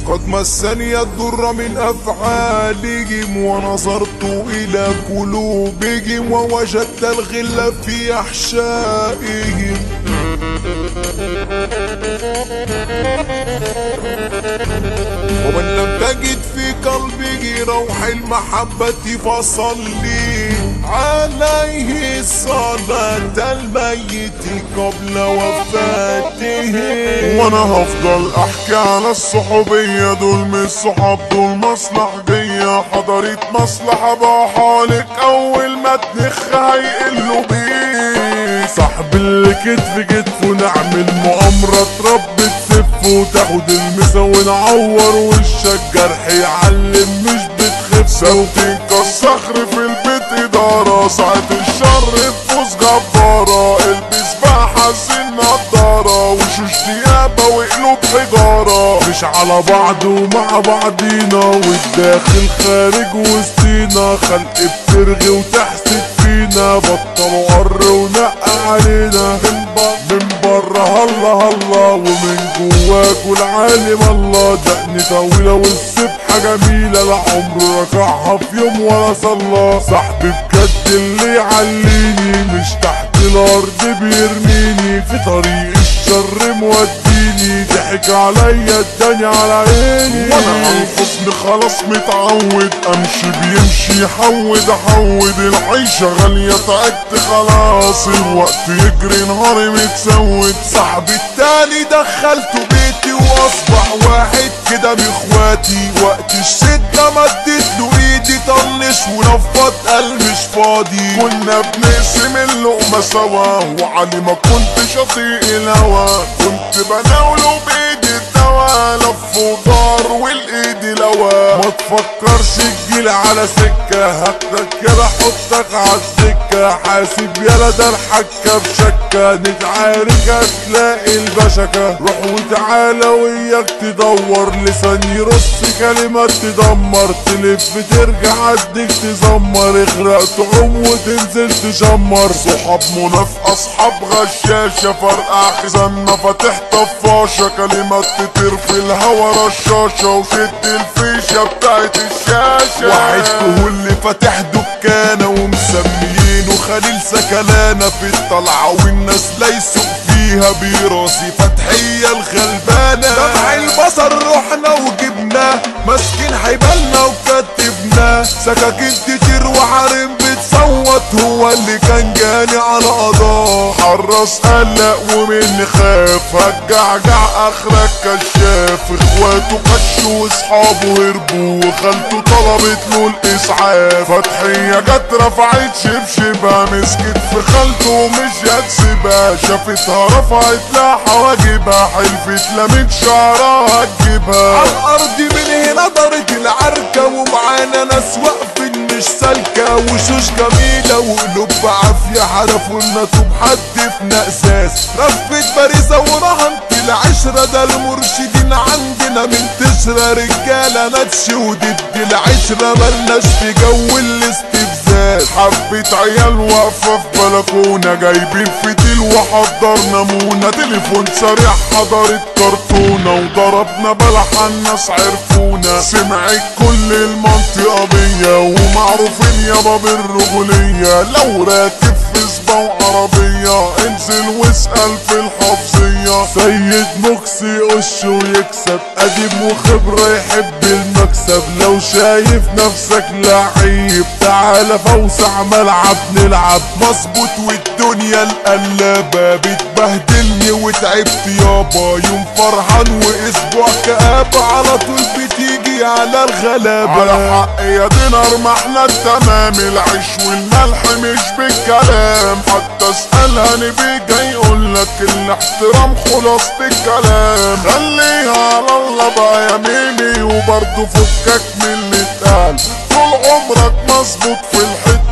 قد مسني الضر من أفعالهم ونظرت إلى قلوبهم ووجدت الغل في أحشائهم ومن لم تجد في قلبه روح المحبة فصلي عليه صلاة الميت قبل وفاته وانا هفضل احكي على الصحوبية دول مش صحاب دول مصلحجية حضرت مصلحة بحالك اول ما تنخ هيقلوا بيه صاحب اللي كتف كتف ونعمل مؤامرة تربي تسف وتاخد المسا ونعور وشك جرح يعلم مش بتخف ثابتين كالصخر في البيت ادارة ساعة الشر تفوز غفارة البس بقى حزين نضارة وشوش ديابة وقلوب حجارة مش على بعض ومع بعضينا والداخل خارج وسطينا خلق بترغي وتحسد فينا بطلوا قر ونقى علينا من بره من بره هلا هلا ومن جواك والعالم الله دقن طويلة والسبحة جميلة لا عمره ركعها في يوم ولا صلى صاحبي بجد اللي يعليني مش تحت الارض بيرميني في طريق الشر موديني ضحك عليا اداني على عيني وانا على الحزن خلاص متعود امشي بيمشي يحود احود العيشة غالية تعبت خلاص الوقت يجري نهاري متسود صاحبي التاني دخلته بيتي واصبح واحد كده باخواتي وقت الشدة مدت له ايدي طنش ونفض قال مش فاضي كنا بنقسم اللقمة سوا وعلي ما كنت شطيق الهوى كنت بناوله بايدي الدوا لف ودار والايد لوا ما تفكرش تجيلي على سكة هاخدك يلا احطك عالسكة حاسب يلا ده الحكة بشكة نتعارك هتلاقي البشكة روح وتعالى وياك تدور لسان يرص كلمات تدمر تلف ترجع اديك تزمر اغرق تعوم وتنزل تشمر صحاب منافقة اصحاب غشاشة فرقع خزانة فاتح طفاشة كلمات تطير في الهوا رشاشة وشد الفيشة بتاعت الشاشة واحد كهول فاتح دكانة ومسميينه خليل سكلانة في الطلعة والناس ليسوا فيها براسي فتحية الغلبانة دمع البصر رحنا وجبناه ماسكين حيبالنا وكتبناه سكاكين كتير وحريم بتصوت هو اللي كان جاني على قضاه حرص قلق ومن خاف هتجعجع اخرك كشاف اخواته قشوا واصحابه هربوا وخالته طلبت له الاسعاف فتحية جت رفعت شبشبها مسكت في خالته ومش هتسيبها شافتها رفعت لها حواجبها حلفت لمت شعرها هتجيبها على الارض من هنا دارت العركة ومعانا ناس واقفين مش سالكة وشوش جميلة وقلوب بعافية حرفوا لنا طوب حد في نقساس رفت باريزة ورهنت العشرة ده المرشدين عندنا من تشرى رجالة نتش وضد العشرة ملناش في جو الاستفزاز حبة عيال واقفة في بلكونة جايبين فتيل وحضرنا مونة تليفون سريع حضرت كرتونة وضربنا بلح الناس عرفونا سمعت كل المنطقة بيا ومعروفين يابا بالرجولية لو راكب في سبا وعربية انزل واسأل في الحفظية سيد مكسي يقش ويكسب قديم وخبرة يحب المكسب لو شايف نفسك لعيب تعالى فوسع ملعب نلعب مظبوط والدنيا القلابة بتبهدلني وتعبت يابا يوم فرحان واسبوع كآبة على طول بتيجي على الغلابة على حق يا دينار ما احنا التمام العيش والملح مش بالكلام حتى اسألها نبي جاي يقولك الاحترام خلاصة الكلام خليها على الله بقى يا ميمي وبرضه فكك من اللي اتقال طول عمرك مظبوط في الحتة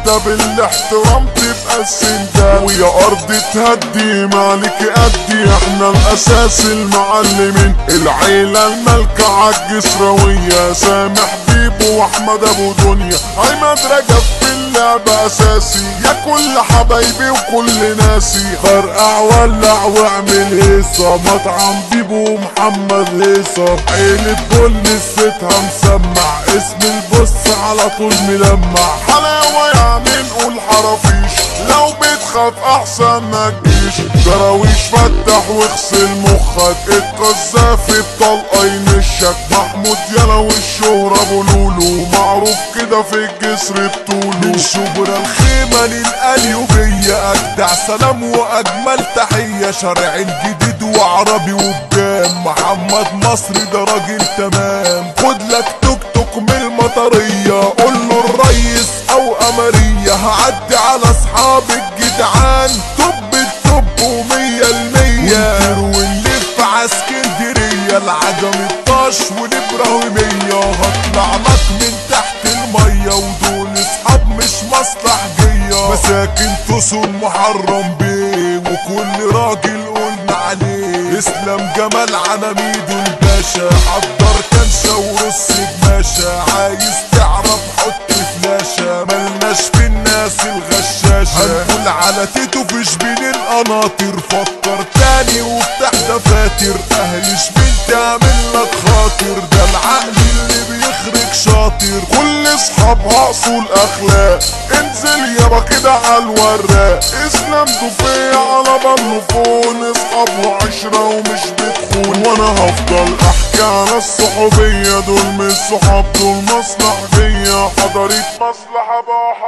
حتى بالاحترام تبقى السندان ويا ارض تهدي مالك ادي احنا الاساس المعلمين العيلة المالكة عالجسراوية سامح بيبو واحمد ابو دنيا عماد رجب في اللعب اساسي يا كل حبايبي وكل ناسي فرقع ولع واعمل هيصة مطعم بيبو محمد هيصة عيلة بول ستها مسمع اسم البص على طول ملمع حلاوة يعني نقول حرافيش لو بتخاف احسن ما تجيش دراويش فتح واغسل مخك القذافي بطلقة ينشك محمود يلا والشهرة بولولو معروف كده في الجسر بطوله من شبرا الخيمة للقليوبية أجدع سلام وأجمل تحية شارع الجديد وعربي وبجام محمد مصري ده راجل تمام خد لك توك توك من المطرية قول له الريس أو أمرية هعدي على أصحاب الجدعان طب الطب ومية المية ونلف عاسكندرية العجم الطاش والإبراهيمية هطلع لك من تحت المية ودول اصحاب مش مصلحجية مساكن تسون محرم بيه وكل راجل قلنا عليه اسلام جمال عناميد الباشا حضر كنشة ورص بماشا عايز تعرف حط فلاشة ملناش في الناس الغشاشة هنقول على تيتو فيش بين القناطر فكر تاني وافتح دفاتر اهل شبين تعمل لك خاطر ده العقل اللي بيخرج شاطر كل اصحابها اصول اخلاق انزل يابا كده على الوراق اسلام ضفية على بلوفون اصحاب وعشرة ومش بتخون وانا هفضل احكي على الصحوبية دول مش صحاب دول مصلحجية حضرت مصلحة بقى